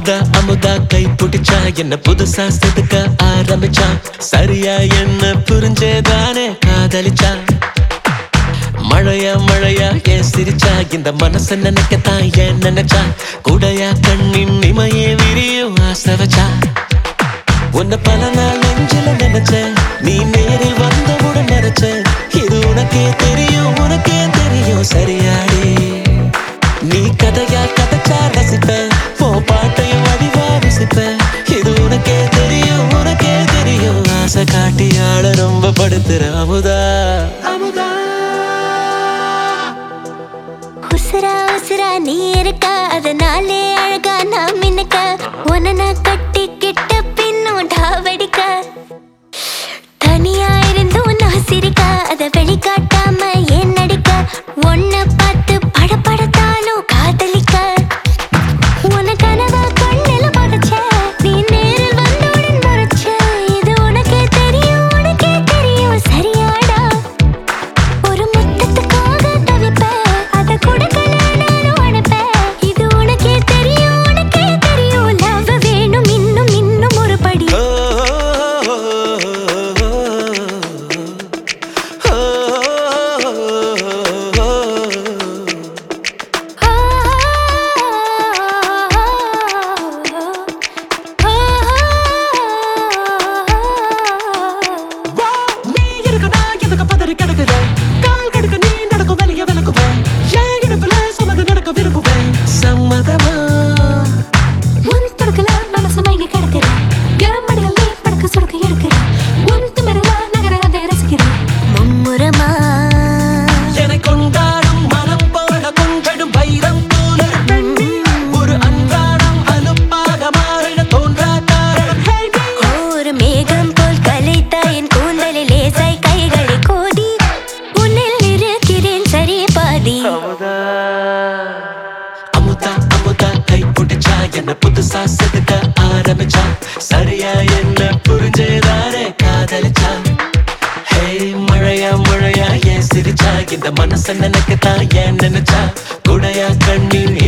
அமுதா அமுதா கை பிடிச்சா என்ன புதுசா செதுக்க ஆரம்பிச்சா சரியா என்ன புரிஞ்சேதானே காதலிச்சா மழையா மழையா ஏன் சிரிச்சா இந்த மனச நினைக்கத்தான் ஏன் நினைச்சா கூடையா கண்ணின் இமையே விரியும் ஆசை வச்சா உன்னை பல நாள் நெஞ்சில நினைச்சேன் நீ நேரில் வந்தவுடன் நினைச்சேன் இது உனக்கே தெரியும் உனக்கே தெரியும் சரியாடி நீ கதையா கதைச்சா ரசிப்பேன் போ பாட்டையும் வடிவா ரசிப்பேன் இது உனக்கே தெரியும் உனக்கே தெரியும் ஆசை காட்டி ஆள ரொம்ப படுத்துற அமுதா அமுதா உசுரா உசுரா நீ இருக்க அதனாலே அழகா நான் மின்னுக்க உன்னை நான் கட்டிக்கிட்ட பின்னும் டாவடிக்க தனியா இருந்தும் நான் சிரிக்க அதை வெளிக்காட்டாம ஏன் நடிக்க உன்னை பார்த்து படப்படத்தாலும் காதலிக்க உன கனவா கண்ணில படைச்ச நீ நேரில் வந்தவுடன் மறைச்ச இது உனக்கே தெரியும் உனக்கே தெரியும் சரியாடா ஒரு முத்தத்துக்காக தவிப்பேன் அத கொடுக்கல நானும் அனுப்பேன் இது உனக்கே தெரியும் உனக்கே தெரியும் லவ் வேணும் இன்னும் இன்னும் ஒரு படி ஓ, ஓ, ஓ, ஓ, ஓ. ஆ, ஆ, நீ இருக்கடா எதுக்கு பதறி கிடக்குற கால் கடுக்க நீ நடக்கும் வெளிய விளக்குவேன் ஏன் இடுப்புல சொன்னது நடக்க விரும்புவேன் சம்மதமா உன் துடுக்கல மனசு மயங்கி கிடக்குறேன் என் மடியில் நீ படுக்க சுடுக்க எடுக்கிறேன் உன் திமிரல நகர அதை ரசிக்கிறேன் மும்முரமா என்னை கொண்டாடும் மனம் போல கொண்டடும் வைரம் போல ஒரு அன்றாடம் அலுப்பாக மாறிட தோன்றா காரணம் Hey, me. ஒரு மேகம் போல் கலைத்த என் கூந்தலில் லேசாய் கைகளை கோதி உன்னில் இருக்கிறேன் சரி பாதி அமுதா அமுதா அமுதா கை பிடிச்சா என்ன புதுசா செதுக்க ஆரம்பிச்சா சரியா என்ன புரிஞ்சேதானே காதலிச்சா ஹே மழையா மழையா ஏன் சிரிச்சா இந்த மனச நினைக்கத்தான் ஏன் நினைச்சா குடையா கண்ணீர்